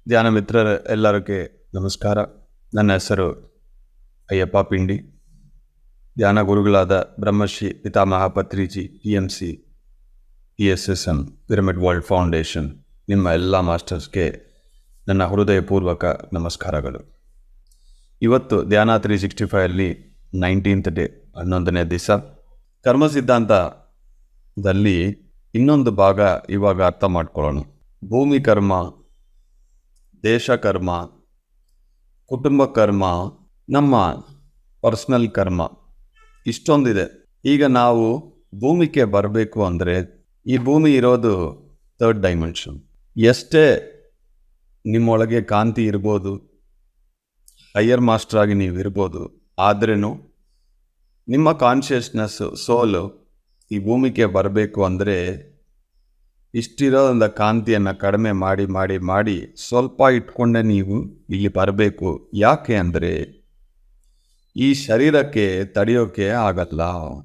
ಧ್ಯಾನ ಮಿತ್ರರ ಎಲ್ಲರಿಗೆ ನಮಸ್ಕಾರ ನನ್ನ ಹೆಸರು ಅಯ್ಯಪ್ಪ ಪಿಂಡಿ ಧ್ಯಾನ ಗುರುಗಳಾದ Brahmashri Pitamaha Patriji P M C E S S N pyramid world foundation ನಿಮ್ಮ ಎಲ್ಲ ಮಾಸ್ಟರ್ಸ್ಗೆ ನನ್ನ ಹೃದಯಪೂರ್ವಕ ನಮಸ್ಕಾರಗಳು ಇವತ್ತು ಧ್ಯಾನ ತ್ರೀ ಸಿಕ್ಸ್ಟಿ ಫೈವಲ್ಲಿ ನೈನ್ಟೀನ್ತ್ ಡೇ ಹನ್ನೊಂದನೇ ದಿವಸ ಕರ್ಮ ಸಿದ್ಧಾಂತದಲ್ಲಿ ಇನ್ನೊಂದು ಭಾಗ ಇವಾಗ ಅರ್ಥ ಮಾಡ್ಕೊಳ್ಳೋಣ ಭೂಮಿ ಕರ್ಮ ದೇಶ ಕರ್ಮ ಕುಟುಂಬ ಕರ್ಮ ನಮ್ಮ ಪರ್ಸ್ನಲ್ ಕರ್ಮ ಇಷ್ಟೊಂದಿದೆ ಈಗ ನಾವು ಭೂಮಿಗೆ ಬರಬೇಕು ಅಂದರೆ ಈ ಭೂಮಿ ಇರೋದು ಥರ್ಡ್ ಡೈಮೆನ್ಷನ್ ಎಷ್ಟೇ ನಿಮ್ಮೊಳಗೆ ಕಾಂತಿ ಇರ್ಬೋದು ಹೈಯರ್ ಮಾಸ್ಟರ್ ಆಗಿ ನೀವು ಇರ್ಬೋದು ಆದ್ರೂ ನಿಮ್ಮ ಕಾನ್ಷಿಯಸ್ನೆಸ್ ಸೋಲು ಈ ಭೂಮಿಗೆ ಬರಬೇಕು ಅಂದರೆ ಇಷ್ಟಿರೋ ಒಂದು ಕಾಂತಿಯನ್ನು ಕಡಿಮೆ ಮಾಡಿ ಮಾಡಿ ಮಾಡಿ ಸ್ವಲ್ಪ ಇಟ್ಕೊಂಡೆ ನೀವು ಇಲ್ಲಿ ಬರಬೇಕು ಯಾಕೆ ಅಂದರೆ ಈ ಶರೀರಕ್ಕೆ ತಡೆಯೋಕೆ ಆಗಲ್ಲ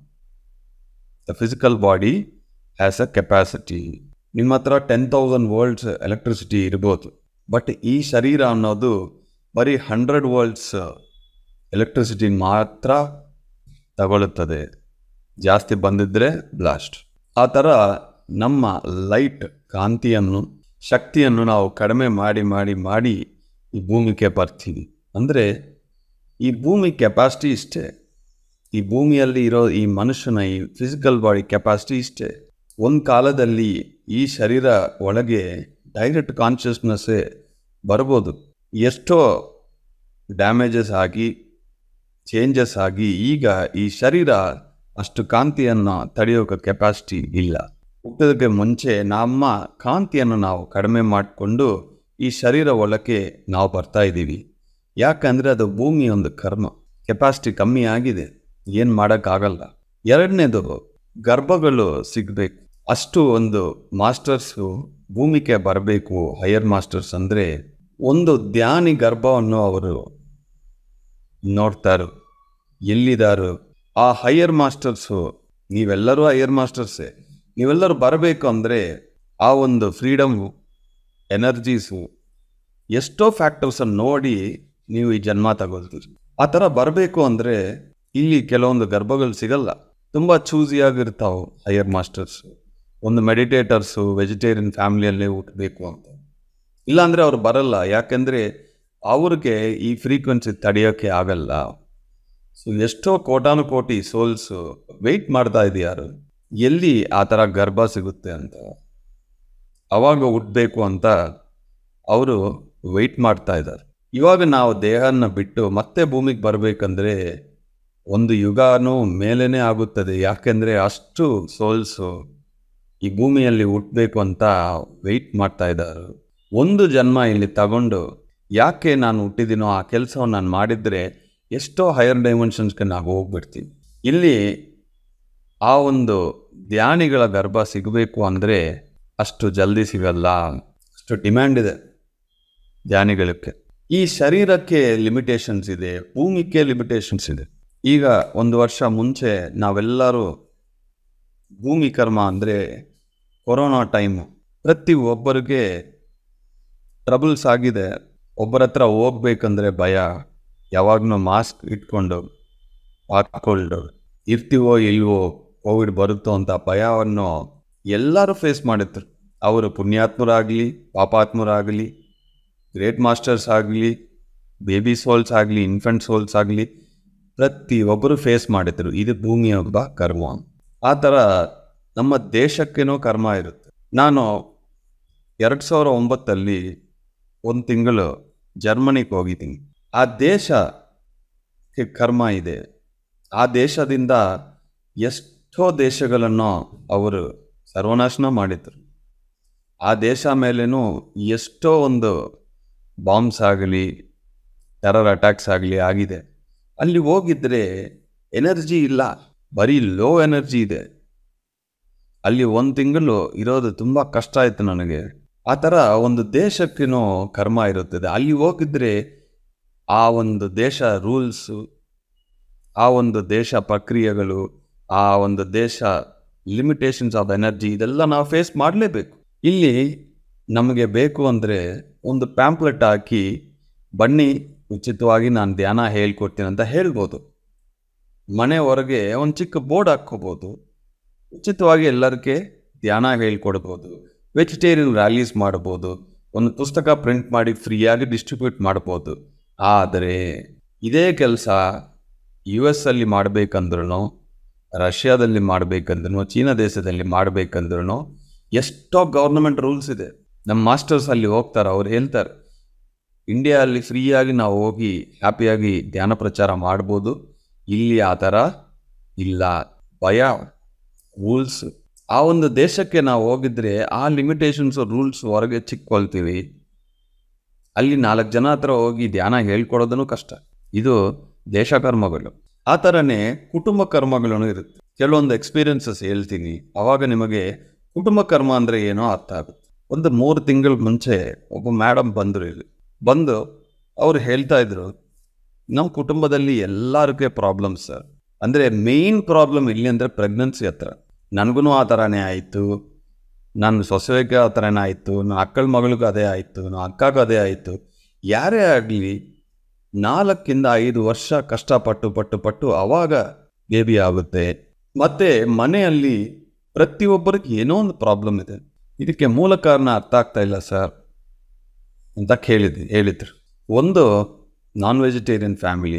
the physical body has a capacity ನಿಮ್ಮ ಹತ್ರ ಟೆನ್ ತೌಸಂಡ್ ವೋಲ್ಟ್ಸ್ ಎಲೆಕ್ಟ್ರಿಸಿಟಿ ಇರ್ಬೋದು ಬಟ್ ಈ ಶರೀರ ಅನ್ನೋದು ಬರೀ ಹಂಡ್ರೆಡ್ ವೋಲ್ಟ್ಸ್ ಎಲೆಕ್ಟ್ರಿಸಿಟಿ ಮಾತ್ರ ತಗೊಳ್ಳುತ್ತದೆ ಜಾಸ್ತಿ ಬಂದಿದ್ದರೆ ಬ್ಲಾಸ್ಟ್ ಆ ಥರ ನಮ್ಮ ಲೈಟ್ ಕಾಂತಿಯನ್ನು ಶಕ್ತಿಯನ್ನು ನಾವು ಕಡಿಮೆ ಮಾಡಿ ಮಾಡಿ ಮಾಡಿ ಈ ಭೂಮಿಗೆ ಬರ್ತೀವಿ ಅಂದರೆ ಈ ಭೂಮಿ ಕೆಪಾಸಿಟಿ ಇಷ್ಟೇ ಈ ಭೂಮಿಯಲ್ಲಿ ಇರೋ ಈ ಮನುಷ್ಯನ ಈ ಫಿಸಿಕಲ್ ಬಾಡಿ ಕೆಪಾಸಿಟಿ ಇಷ್ಟೇ ಒಂದು ಕಾಲದಲ್ಲಿ ಈ ಶರೀರ ಒಳಗೆ ಡೈರೆಕ್ಟ್ ಕಾನ್ಷಿಯಸ್ನೆಸ್ಸೇ ಬರ್ಬೋದು ಎಷ್ಟೋ ಡ್ಯಾಮೇಜಸ್ ಆಗಿ ಚೇಂಜಸ್ ಆಗಿ ಈಗ ಈ ಶರೀರ ಅಷ್ಟು ಕಾಂತಿಯನ್ನು ತಡೆಯೋಕೆ ಕೆಪಾಸಿಟಿ ಇಲ್ಲ ಹುಟ್ಟೋದಕ್ಕೆ ಮುಂಚೆ ನಮ್ಮ ಕಾಂತಿಯನ್ನು ನಾವು ಕಡಿಮೆ ಮಾಡಿಕೊಂಡು ಈ ಶರೀರ ಒಳಕ್ಕೆ ನಾವು ಬರ್ತಾ ಇದ್ದೀವಿ ಯಾಕಂದರೆ ಅದು ಭೂಮಿ ಒಂದು ಕರ್ಮ ಕೆಪಾಸಿಟಿ ಕಮ್ಮಿ ಆಗಿದೆ ಏನು ಮಾಡೋಕ್ಕಾಗಲ್ಲ ಎರಡನೇದು ಗರ್ಭಗಳು ಸಿಗಬೇಕು ಅಷ್ಟು ಒಂದು ಮಾಸ್ಟರ್ಸು ಭೂಮಿಗೆ ಬರಬೇಕು ಹೈಯರ್ ಮಾಸ್ಟರ್ಸ್ ಅಂದರೆ ಒಂದು ಧ್ಯಾನಿ ಗರ್ಭವನ್ನು ಅವರು ನೋಡ್ತಾರು ಎಲ್ಲಿದಾರು ಆ ಹೈಯರ್ ಮಾಸ್ಟರ್ಸು ನೀವೆಲ್ಲರೂ ಹೈಯರ್ ಮಾಸ್ಟರ್ಸೇ ನೀವೆಲ್ಲರೂ ಬರಬೇಕು ಅಂದರೆ ಆ ಒಂದು ಫ್ರೀಡಮು ಎನರ್ಜೀಸು ಎಷ್ಟೋ ಫ್ಯಾಕ್ಟರ್ಸನ್ನು ನೋಡಿ ನೀವು ಈ ಜನ್ಮ ತಗೊಳ್ತೀರಿ ಆ ಥರ ಬರಬೇಕು ಅಂದರೆ ಇಲ್ಲಿ ಕೆಲವೊಂದು ಗರ್ಭಗಳು ಸಿಗಲ್ಲ ತುಂಬ ಚೂಸಿಯಾಗಿರ್ತಾವೆ ಹೈಯರ್ ಮಾಸ್ಟರ್ಸು ಒಂದು ಮೆಡಿಟೇಟರ್ಸು ವೆಜಿಟೇರಿಯನ್ ಫ್ಯಾಮಿಲಿಯಲ್ಲೇ ಹುಟ್ಟಬೇಕು ಅಂತ ಇಲ್ಲಾಂದರೆ ಅವ್ರು ಬರಲ್ಲ ಯಾಕೆಂದರೆ ಅವ್ರಿಗೆ ಈ ಫ್ರೀಕ್ವೆನ್ಸಿ ತಡೆಯೋಕ್ಕೆ ಆಗಲ್ಲ ಸೊ ಎಷ್ಟೋ ಕೋಟಾನು ಕೋಟಿ ಸೋಲ್ಸು ವೆಯ್ಟ್ ಮಾಡ್ತಾ ಇದೆಯಾರು ಎಲ್ಲಿ ಆ ಥರ ಗರ್ಭ ಸಿಗುತ್ತೆ ಅಂತ ಅವಾಗ ಹುಟ್ಟಬೇಕು ಅಂತ ಅವರು ವೆಯ್ಟ್ ಮಾಡ್ತಾ ಇದ್ದಾರೆ ಇವಾಗ ನಾವು ದೇಹನ ಬಿಟ್ಟು ಮತ್ತೆ ಭೂಮಿಗೆ ಬರಬೇಕಂದ್ರೆ ಒಂದು ಯುಗಾನೂ ಮೇಲೇ ಆಗುತ್ತದೆ ಯಾಕೆಂದರೆ ಅಷ್ಟು ಸೋಲ್ಸು ಈ ಭೂಮಿಯಲ್ಲಿ ಹುಟ್ಟಬೇಕು ಅಂತ ವೆಯ್ಟ್ ಮಾಡ್ತಾ ಇದ್ದಾರೆ ಒಂದು ಜನ್ಮ ಇಲ್ಲಿ ತಗೊಂಡು ಯಾಕೆ ನಾನು ಹುಟ್ಟಿದ್ದೀನೋ ಆ ಕೆಲಸವನ್ನು ನಾನು ಮಾಡಿದರೆ ಎಷ್ಟೋ ಹೈಯರ್ ಡೈಮೆನ್ಷನ್ಸ್ಗೆ ನಾವು ಹೋಗ್ಬಿಡ್ತೀವಿ ಇಲ್ಲಿ ಆ ಒಂದು ಧ್ಯಾನಿಗಳ ಗರ್ಭ ಸಿಗಬೇಕು ಅಂದರೆ ಅಷ್ಟು ಜಲ್ದಿ ಸಿಗಲ್ಲ ಅಷ್ಟು ಡಿಮ್ಯಾಂಡ್ ಇದೆ ಧ್ಯಾನಿಗಳಿಗೆ ಈ ಶರೀರಕ್ಕೆ ಲಿಮಿಟೇಷನ್ಸ್ ಇದೆ ಭೂಮಿಗೆ ಲಿಮಿಟೇಷನ್ಸ್ ಇದೆ ಈಗ ಒಂದು ವರ್ಷ ಮುಂಚೆ ನಾವೆಲ್ಲರೂ ಭೂಮಿ ಕರ್ಮ ಅಂದರೆ ಕೊರೋನಾ ಟೈಮು ಪ್ರತಿ ಒಬ್ಬರಿಗೆ ಟ್ರಬಲ್ಸ್ ಆಗಿದೆ ಒಬ್ಬರ ಹತ್ರ ಹೋಗ್ಬೇಕಂದ್ರೆ ಭಯ ಯಾವಾಗಲೂ ಮಾಸ್ಕ್ ಇಟ್ಕೊಂಡು ಹಾಕ್ಕೊಂಡು ಇರ್ತೀವೋ ಇಲ್ವೋ ಕೋವಿಡ್ ಬರುತ್ತೋ ಅಂತ ಭಯವನ್ನು ಎಲ್ಲರೂ ಫೇಸ್ ಮಾಡಿದ್ರು ಅವರು ಪುಣ್ಯಾತ್ಮರಾಗಲಿ ಪಾಪಾತ್ಮರಾಗಲಿ ಗ್ರೇಟ್ ಮಾಸ್ಟರ್ಸ್ ಆಗಲಿ ಬೇಬಿ ಸೋಲ್ಸ್ ಆಗಲಿ ಇನ್ಫೆಂಟ್ ಸೋಲ್ಸ್ ಆಗಲಿ ಪ್ರತಿಯೊಬ್ಬರು ಫೇಸ್ ಮಾಡಿದ್ರು ಇದು ಭೂಮಿಯ ಒಬ್ಬ ಕರ್ಮ ಆ ಥರ ನಮ್ಮ ದೇಶಕ್ಕೇನೋ ಕರ್ಮ ಇರುತ್ತೆ ನಾನು ಎರಡು ಸಾವಿರ ಒಂಬತ್ತಲ್ಲಿ ಒಂದು ತಿಂಗಳು ಜರ್ಮನಿಗೆ ಹೋಗಿದ್ದೀನಿ ಆ ದೇಶಕ್ಕೆ ಕರ್ಮ ಇದೆ ಆ ದೇಶದಿಂದ ಎಷ್ಟೋ ದೇಶಗಳನ್ನು ಅವರು ಸರ್ವನಾಶನ ಮಾಡಿದ್ರು ಆ ದೇಶ ಮೇಲೇನೂ ಎಷ್ಟೋ ಒಂದು ಬಾಂಬ್ಸ್ ಆಗಲಿ ಟೆರರ್ ಅಟ್ಯಾಕ್ಸ್ ಆಗಲಿ ಆಗಿದೆ ಅಲ್ಲಿ ಹೋಗಿದ್ರೆ ಎನರ್ಜಿ ಇಲ್ಲ ಬರೀ ಲೋ ಎನರ್ಜಿ ಇದೆ ಅಲ್ಲಿ ಒಂದು ತಿಂಗಳು ಇರೋದು ತುಂಬ ಕಷ್ಟ ಆಯಿತು ನನಗೆ ಆ ಥರ ಒಂದು ದೇಶಕ್ಕೇನೋ ಕರ್ಮ ಇರುತ್ತದೆ ಅಲ್ಲಿ ಹೋಗಿದ್ರೆ ಆ ಒಂದು ದೇಶ ರೂಲ್ಸು ಆ ಒಂದು ದೇಶ ಪ್ರಕ್ರಿಯೆಗಳು ಆ ಒಂದು ದೇಶ ಲಿಮಿಟೇಷನ್ಸ್ ಆಫ್ ಎನರ್ಜಿ ಇದೆಲ್ಲ ನಾವು ಫೇಸ್ ಮಾಡಲೇಬೇಕು ಇಲ್ಲಿ ನಮಗೆ ಬೇಕು ಅಂದರೆ ಒಂದು ಪ್ಯಾಂಪ್ಲೆಟ್ ಹಾಕಿ ಬನ್ನಿ ಉಚಿತವಾಗಿ ನಾನು ಧ್ಯಾನ ಹೇಳ್ಕೊಡ್ತೀನಿ ಅಂತ ಹೇಳ್ಬೋದು ಮನೆ ಹೊರಗೆ ಒಂದು ಚಿಕ್ಕ ಬೋರ್ಡ್ ಹಾಕ್ಕೋಬೋದು ಉಚಿತವಾಗಿ ಎಲ್ಲರಿಗೆ ಧ್ಯಾನ ಹೇಳ್ಕೊಡ್ಬೋದು ವೆಜಿಟೇರಿಯನ್ ರ್ಯಾಲೀಸ್ ಮಾಡ್ಬೋದು ಒಂದು ಪುಸ್ತಕ ಪ್ರಿಂಟ್ ಮಾಡಿ ಫ್ರೀಯಾಗಿ ಡಿಸ್ಟ್ರಿಬ್ಯೂಟ್ ಮಾಡ್ಬೋದು ಆದರೆ ಇದೇ ಕೆಲಸ ಯು ಎಸ್ ಅಲ್ಲಿ ಮಾಡಬೇಕಂದ್ರೂ ರಷ್ಯಾದಲ್ಲಿ ಮಾಡಬೇಕಂದ್ರೂ ಚೀನಾ ದೇಶದಲ್ಲಿ ಮಾಡಬೇಕಂದ್ರೂ ಎಷ್ಟೋ ಗೌರ್ನಮೆಂಟ್ ರೂಲ್ಸ್ ಇದೆ ನಮ್ಮ ಮಾಸ್ಟರ್ಸ್ ಅಲ್ಲಿ ಹೋಗ್ತಾರೆ ಅವ್ರು ಹೇಳ್ತಾರೆ ಇಂಡಿಯಾ ಅಲ್ಲಿ ಫ್ರೀಯಾಗಿ ನಾವು ಹೋಗಿ ಹ್ಯಾಪಿಯಾಗಿ ಧ್ಯಾನ ಪ್ರಚಾರ ಮಾಡ್ಬೋದು ಇಲ್ಲಿ ಆ ಥರ ಇಲ್ಲ ಭಯ ರೂಲ್ಸ್ ಆ ಒಂದು ದೇಶಕ್ಕೆ ನಾವು ಹೋಗಿದ್ರೆ ಆ ಲಿಮಿಟೇಷನ್ಸ್ ರೂಲ್ಸ್ ಹೊರಗೆ ಚಿಕ್ಕೊಳ್ತೀವಿ ಅಲ್ಲಿ ನಾಲ್ಕು ಜನ ಹತ್ರ ಹೋಗಿ ಧ್ಯಾನ ಹೇಳ್ಕೊಡೋದನ್ನು ಕಷ್ಟ ಇದು ದೇಶ ಕರ್ಮಗಳು ಆ ಥರನೇ ಕುಟುಂಬ ಕರ್ಮಗಳೂ ಇರುತ್ತೆ ಕೆಲವೊಂದು ಎಕ್ಸ್ಪೀರಿಯನ್ಸಸ್ ಹೇಳ್ತೀನಿ ಅವಾಗ ನಿಮಗೆ ಕುಟುಂಬ ಕರ್ಮ ಅಂದರೆ ಏನೋ ಅರ್ಥ ಆಗುತ್ತೆ ಒಂದು ಮೂರು ತಿಂಗಳ ಮುಂಚೆ ಒಬ್ಬ ಮೇಡಮ್ ಬಂದರು ಇಲ್ಲಿ ಬಂದು ಅವ್ರು ಹೇಳ್ತಾ ಇದ್ರು ನಮ್ಮ ಕುಟುಂಬದಲ್ಲಿ ಎಲ್ಲರಿಗೂ ಪ್ರಾಬ್ಲಮ್ ಸರ್ ಅಂದರೆ ಮೇಯ್ನ್ ಪ್ರಾಬ್ಲಮ್ ಇಲ್ಲಿ ಅಂದರೆ ಪ್ರೆಗ್ನೆನ್ಸಿ ಹತ್ರ ನನಗೂ ಆ ಥರನೇ ಆಯಿತು ನನ್ನ ಸೊಸೆಗೆ ಆ ಥರನೇ ಆಯಿತು ನನ್ನ ಅಕ್ಕಳ ಮಗಳಿಗೂ ಅದೇ ಆಯಿತು ನನ್ನ ಅಕ್ಕಗೂ ಅದೇ ಆಯಿತು ಯಾರೇ ಆಗಲಿ ನಾಲ್ಕಿಂದ ಐದು ವರ್ಷ ಕಷ್ಟಪಟ್ಟು ಪಟ್ಟು ಪಟ್ಟು ಆವಾಗ ಬೇಬಿ ಆಗುತ್ತೆ ಮತ್ತು ಮನೆಯಲ್ಲಿ ಪ್ರತಿಯೊಬ್ಬರಿಗೆ ಏನೋ ಒಂದು ಪ್ರಾಬ್ಲಮ್ ಇದೆ ಇದಕ್ಕೆ ಮೂಲ ಕಾರಣ ಅರ್ಥ ಆಗ್ತಾ ಇಲ್ಲ ಸರ್ ಅಂತ ಕೇಳಿದ್ವಿ ಹೇಳಿದ್ರು ಒಂದು ನಾನ್ ವೆಜಿಟೇರಿಯನ್ ಫ್ಯಾಮಿಲಿ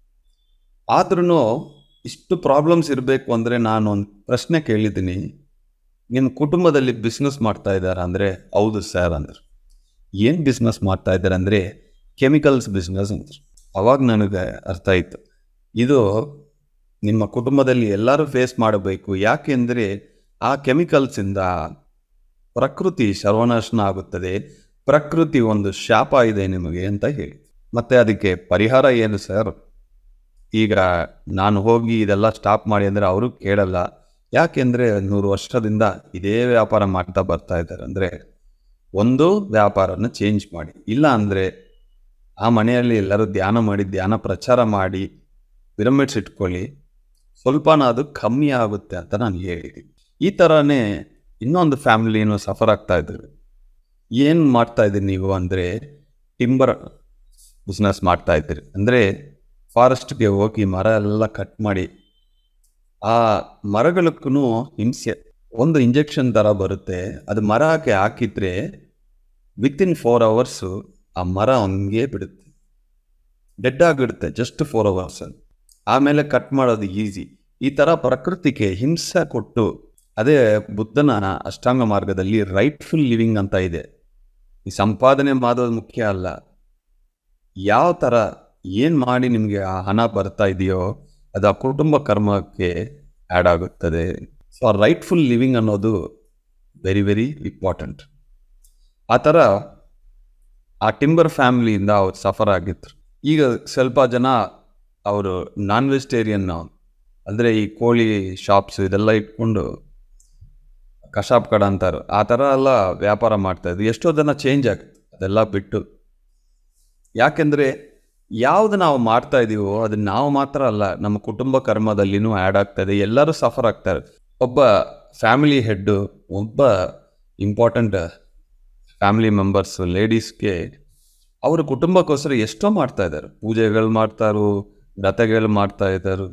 ಆದ್ರೂ ಇಷ್ಟು ಪ್ರಾಬ್ಲಮ್ಸ್ ಇರಬೇಕು ಅಂದರೆ ನಾನು ಒಂದು ಪ್ರಶ್ನೆ ಕೇಳಿದ್ದೀನಿ ನಿಮ್ಮ ಕುಟುಂಬದಲ್ಲಿ ಬಿಸ್ನೆಸ್ ಮಾಡ್ತಾ ಇದ್ದಾರೆ ಅಂದರೆ ಹೌದು ಸರ್ ಅಂದರು ಏನು ಬಿಸ್ನೆಸ್ ಮಾಡ್ತಾ ಇದ್ದಾರೆ ಅಂದರೆ ಕೆಮಿಕಲ್ಸ್ ಬಿಸ್ನೆಸ್ ಅಂದರು ಅವಾಗ ನನಗೆ ಅರ್ಥ ಆಯಿತು ಇದು ನಿಮ್ಮ ಕುಟುಂಬದಲ್ಲಿ ಎಲ್ಲರೂ ಫೇಸ್ ಮಾಡಬೇಕು ಯಾಕೆಂದರೆ ಆ ಕೆಮಿಕಲ್ಸಿಂದ ಪ್ರಕೃತಿ ಸರ್ವನಾಶನ ಆಗುತ್ತದೆ ಪ್ರಕೃತಿ ಒಂದು ಶಾಪ ಇದೆ ನಿಮಗೆ ಅಂತ ಹೇಳಿ ಮತ್ತೆ ಅದಕ್ಕೆ ಪರಿಹಾರ ಏನು ಸರ್ ಈಗ ನಾನು ಹೋಗಿ ಇದೆಲ್ಲ ಸ್ಟಾಪ್ ಮಾಡಿ ಅಂದರೆ ಅವರು ಕೇಳಲ್ಲ ಯಾಕೆಂದರೆ ನೂರು ವರ್ಷದಿಂದ ಇದೇ ವ್ಯಾಪಾರ ಮಾಡ್ತಾ ಬರ್ತಾ ಇದ್ದಾರೆ ಅಂದರೆ ಒಂದು ವ್ಯಾಪಾರನ ಚೇಂಜ್ ಮಾಡಿ ಇಲ್ಲ ಅಂದರೆ ಆ ಮನೆಯಲ್ಲಿ ಎಲ್ಲರೂ ಧ್ಯಾನ ಮಾಡಿ ಧ್ಯಾನ ಪ್ರಚಾರ ಮಾಡಿ ಪಿರಮಿಡ್ಸ್ ಇಟ್ಕೊಳ್ಳಿ ಸ್ವಲ್ಪನಾದರೂ ಕಮ್ಮಿ ಆಗುತ್ತೆ ಅಂತ ನಾನು ಹೇಳಿದ್ದೀನಿ ಈ ಥರನೇ ಇನ್ನೊಂದು ಫ್ಯಾಮಿಲಿನೂ ಸಫರ್ ಆಗ್ತಾ ಇದ್ದಾರೆ ಏನು ಮಾಡ್ತಾ ಇದ್ದೀರಿ ನೀವು ಅಂದರೆ ಟಿಂಬರ್ ಬಿಸ್ನೆಸ್ ಮಾಡ್ತಾ ಇದ್ದೀರಿ ಅಂದರೆ ಫಾರೆಸ್ಟ್ಗೆ ಹೋಗಿ ಮರ ಎಲ್ಲ ಕಟ್ ಮಾಡಿ ಆ ಮರಗಳಕ್ಕೂ ಹಿಂಸೆ ಒಂದು ಇಂಜೆಕ್ಷನ್ ಥರ ಬರುತ್ತೆ ಅದು ಮರಕ್ಕೆ ಹಾಕಿದ್ರೆ ವಿತಿನ್ ಫೋರ್ ಅವರ್ಸು ಆ ಮರ ಹಂಗೆ ಬಿಡುತ್ತೆ ಡೆಡ್ ಆಗಿಡುತ್ತೆ ಜಸ್ಟ್ ಫೋರ್ ಅವರ್ಸ್ ಆಮೇಲೆ ಕಟ್ ಮಾಡೋದು ಈಸಿ ಈ ಥರ ಪ್ರಕೃತಿಗೆ ಹಿಂಸೆ ಕೊಟ್ಟು ಅದೇ ಬುದ್ಧನ ಅಷ್ಟಾಂಗ ಮಾರ್ಗದಲ್ಲಿ ರೈಟ್ಫುಲ್ ಲಿವಿಂಗ್ ಅಂತ ಇದೆ ಈ ಸಂಪಾದನೆ ಮಾಡೋದು ಮುಖ್ಯ ಅಲ್ಲ ಯಾವ ಥರ ಏನು ಮಾಡಿ ನಿಮಗೆ ಆ ಹಣ ಬರ್ತಾ ಇದೆಯೋ ಅದು ಆ ಕುಟುಂಬ ಕರ್ಮಕ್ಕೆ ಆ್ಯಡ್ ಆಗುತ್ತದೆ ಸೊ ಆ ರೈಟ್ಫುಲ್ ಲಿವಿಂಗ್ ಅನ್ನೋದು ವೆರಿ ವೆರಿ ಇಂಪಾರ್ಟೆಂಟ್ ಆ ಥರ ಆ ಟಿಂಬರ್ ಫ್ಯಾಮಿಲಿಯಿಂದ ಅವ್ರು ಸಫರ್ ಆಗಿದ್ರು ಈಗ ಸ್ವಲ್ಪ ಜನ ಅವರು ನಾನ್ ವೆಜಿಟೇರಿಯನ್ ಅಂದರೆ ಈ ಕೋಳಿ ಶಾಪ್ಸ್ ಇದೆಲ್ಲ ಇಟ್ಕೊಂಡು ಕಶಾಪ್ ಕಡ ಅಂತಾರೆ ಆ ಥರ ಎಲ್ಲ ವ್ಯಾಪಾರ ಮಾಡ್ತಾಯಿದ್ರು ಎಷ್ಟೋ ಜನ ಚೇಂಜ್ ಆಗುತ್ತೆ ಅದೆಲ್ಲ ಬಿಟ್ಟು ಯಾಕೆಂದರೆ ಯಾವುದು ನಾವು ಮಾಡ್ತಾ ಇದ್ದೀವೋ ಅದು ನಾವು ಮಾತ್ರ ಅಲ್ಲ ನಮ್ಮ ಕುಟುಂಬ ಕರ್ಮದಲ್ಲಿನೂ ಆ್ಯಡ್ ಆಗ್ತದೆ ಎಲ್ಲರೂ ಸಫರ್ ಆಗ್ತಾರೆ ಒಬ್ಬ ಫ್ಯಾಮಿಲಿ ಹೆಡ್ಡು ಒಬ್ಬ ಇಂಪಾರ್ಟೆಂಟ್ ಫ್ಯಾಮಿಲಿ ಮೆಂಬರ್ಸ್ ಲೇಡೀಸ್ಗೆ ಅವರ ಕುಟುಂಬಕ್ಕೋಸ್ಕರ ಎಷ್ಟೋ ಮಾಡ್ತಾ ಇದ್ದಾರೆ ಪೂಜೆಗಳು ಮಾಡ್ತಾರು ವ್ರತಗಳು ಮಾಡ್ತಾ ಇದ್ದಾರೆ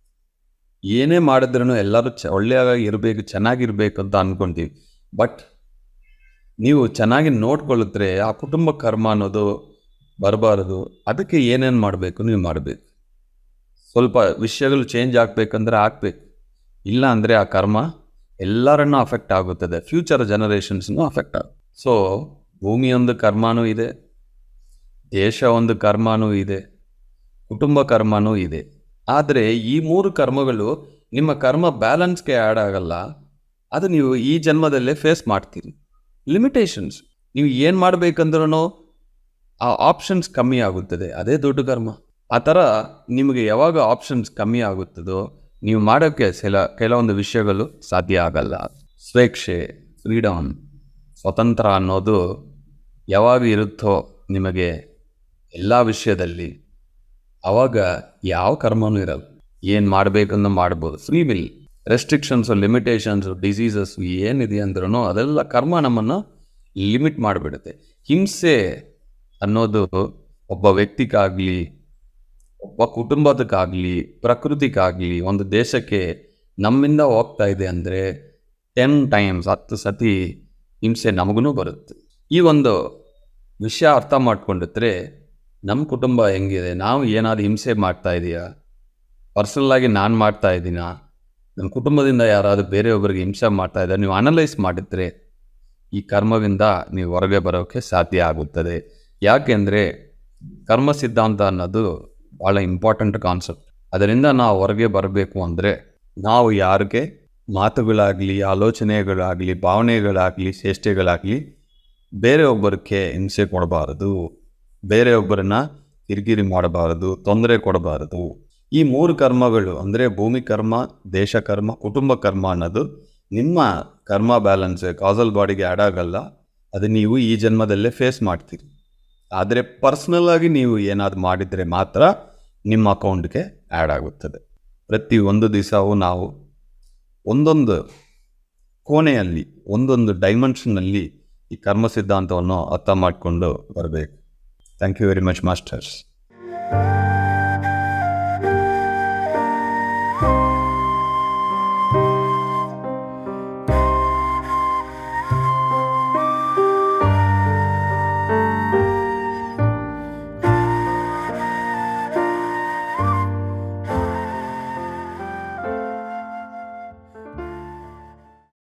ಏನೇ ಮಾಡಿದ್ರೂ ಎಲ್ಲರೂ ಚ ಒಳ್ಳೆಯಾಗಿ ಇರಬೇಕು ಚೆನ್ನಾಗಿರ್ಬೇಕು ಅಂತ ಅಂದ್ಕೊತೀವಿ ಬಟ್ ನೀವು ಚೆನ್ನಾಗಿ ನೋಡ್ಕೊಳ್ಳಿದ್ರೆ ಆ ಕುಟುಂಬ ಕರ್ಮ ಅನ್ನೋದು ಬರಬಾರದು ಅದಕ್ಕೆ ಏನೇನು ಮಾಡಬೇಕು ನೀವು ಮಾಡಬೇಕು ಸ್ವಲ್ಪ ವಿಷಯಗಳು ಚೇಂಜ್ ಆಗಬೇಕಂದ್ರೆ ಆಗಬೇಕು ಇಲ್ಲ ಅಂದರೆ ಆ ಕರ್ಮ ಎಲ್ಲರನ್ನೂ ಅಫೆಕ್ಟ್ ಆಗುತ್ತದೆ ಫ್ಯೂಚರ್ ಜನರೇಷನ್ಸ್ನೂ ಅಫೆಕ್ಟ್ ಆಗುತ್ತೆ ಸೊ ಭೂಮಿಯೊಂದು ಕರ್ಮನೂ ಇದೆ ದೇಶ ಒಂದು ಕರ್ಮನೂ ಇದೆ ಕುಟುಂಬ ಕರ್ಮನೂ ಇದೆ ಆದರೆ ಈ ಮೂರು ಕರ್ಮಗಳು ನಿಮ್ಮ ಕರ್ಮ ಬ್ಯಾಲೆನ್ಸ್ಗೆ ಆ್ಯಡ್ ಆಗಲ್ಲ ಅದು ನೀವು ಈ ಜನ್ಮದಲ್ಲೇ ಫೇಸ್ ಮಾಡ್ತೀರಿ ಲಿಮಿಟೇಷನ್ಸ್ ನೀವು ಏನು ಮಾಡಬೇಕಂದ್ರೂ ಆ ಆಪ್ಷನ್ಸ್ ಕಮ್ಮಿ ಆಗುತ್ತದೆ ಅದೇ ದೊಡ್ಡ ಕರ್ಮ ಆ ಥರ ನಿಮಗೆ ಯಾವಾಗ ಆಪ್ಷನ್ಸ್ ಕಮ್ಮಿ ಆಗುತ್ತದೋ ನೀವು ಮಾಡೋಕ್ಕೆ ಕೆಲ ಕೆಲವೊಂದು ವಿಷಯಗಳು ಸಾಧ್ಯ ಆಗಲ್ಲ ಸ್ವೇಚ್ಛೆ ಫ್ರೀಡಮ್ ಸ್ವತಂತ್ರ ಅನ್ನೋದು ಯಾವಾಗ ಇರುತ್ತೋ ನಿಮಗೆ ಎಲ್ಲ ವಿಷಯದಲ್ಲಿ ಆವಾಗ ಯಾವ ಕರ್ಮನೂ ಇರಲ್ಲ ಏನು ಮಾಡಬೇಕನ್ನ ಮಾಡ್ಬೋದು free will restrictions limitations diseases ಏನಿದೆ ಅಂದ್ರೂ ಅದೆಲ್ಲ ಕರ್ಮ ನಮ್ಮನ್ನು ಲಿಮಿಟ್ ಮಾಡಿಬಿಡುತ್ತೆ ಹಿಂಸೆ ಅನ್ನೋದು ಒಬ್ಬ ವ್ಯಕ್ತಿಗಾಗಲಿ ಒಬ್ಬ ಕುಟುಂಬದಕ್ಕಾಗಲಿ ಪ್ರಕೃತಿಗಾಗಲಿ ಒಂದು ದೇಶಕ್ಕೆ ನಮ್ಮಿಂದ ಹೋಗ್ತಾ ಇದೆ ಅಂದರೆ ಟೆನ್ ಟೈಮ್ಸ್ ಹತ್ತು ಸತಿ ಹಿಂಸೆ ನಮಗೂ ಬರುತ್ತೆ ಈ ಒಂದು ವಿಷಯ ಅರ್ಥ ಮಾಡ್ಕೊಂಡಿದ್ರೆ ನಮ್ಮ ಕುಟುಂಬ ಹೆಂಗಿದೆ ನಾವು ಏನಾದ್ರು ಹಿಂಸೆ ಮಾಡ್ತಾ ಇದೆಯಾ ಪರ್ಸನಲಾಗಿ ನಾನು ಮಾಡ್ತಾ ಇದ್ದೀನಾ ನನ್ನ ಕುಟುಂಬದಿಂದ ಯಾರಾದರೂ ಬೇರೆಯೊಬ್ಬರಿಗೆ ಹಿಂಸೆ ಮಾಡ್ತಾ ಇದ್ದಾರೆ ನೀವು ಅನಲೈಸ್ ಮಾಡಿದ್ರೆ ಈ ಕರ್ಮದಿಂದ ನೀವು ಹೊರಗೆ ಬರೋಕ್ಕೆ ಸಾಧ್ಯ ಆಗುತ್ತದೆ ಯಾಕೆಂದರೆ ಕರ್ಮ ಸಿದ್ಧಾಂತ ಅನ್ನೋದು ಭಾಳ ಇಂಪಾರ್ಟೆಂಟ್ ಕಾನ್ಸೆಪ್ಟ್ ಅದರಿಂದ ನಾವು ಹೊರಗೆ ಬರಬೇಕು ಅಂದರೆ ನಾವು ಯಾರಿಗೆ ಮಾತುಗಳಾಗಲಿ ಆಲೋಚನೆಗಳಾಗಲಿ ಭಾವನೆಗಳಾಗಲಿ ಚೇಷ್ಟೆಗಳಾಗಲಿ ಬೇರೆಯೊಬ್ಬರಿಗೆ ಹಿಂಸೆ ಕೊಡಬಾರದು ಬೇರೆಯೊಬ್ಬರನ್ನ ಕಿರಿಕಿರಿ ಮಾಡಬಾರದು ತೊಂದರೆ ಕೊಡಬಾರದು ಈ ಮೂರು ಕರ್ಮಗಳು ಅಂದರೆ ಭೂಮಿ ಕರ್ಮ ದೇಶ ಕರ್ಮ ಕುಟುಂಬ ಕರ್ಮ ಅನ್ನೋದು ನಿಮ್ಮ ಕರ್ಮ ಬ್ಯಾಲೆನ್ಸ್ ಕಾಸಲ್ ಬಾಡಿಗೆ ಆ್ಯಡ್ ಆಗಲ್ಲ ಅದು ನೀವು ಈ ಜನ್ಮದಲ್ಲೇ ಫೇಸ್ ಮಾಡ್ತೀರಿ ಆದರೆ ಪರ್ಸ್ನಲ್ ಆಗಿ ನೀವು ಏನಾದ್ರು ಮಾಡಿದರೆ ಮಾತ್ರ ನಿಮ್ಮ ಅಕೌಂಟ್ಗೆ ಆ್ಯಡ್ ಆಗುತ್ತದೆ ಪ್ರತಿ ಒಂದು ದಿವಸವೂ ನಾವು ಒಂದೊಂದು ಕೋಣೆಯಲ್ಲಿ ಒಂದೊಂದು ಡೈಮೆನ್ಷನ್ನಲ್ಲಿ ಈ ಕರ್ಮ ಸಿದ್ಧಾಂತವನ್ನು ಅರ್ಥ ಮಾಡಿಕೊಂಡು ಬರಬೇಕು thank you very much masters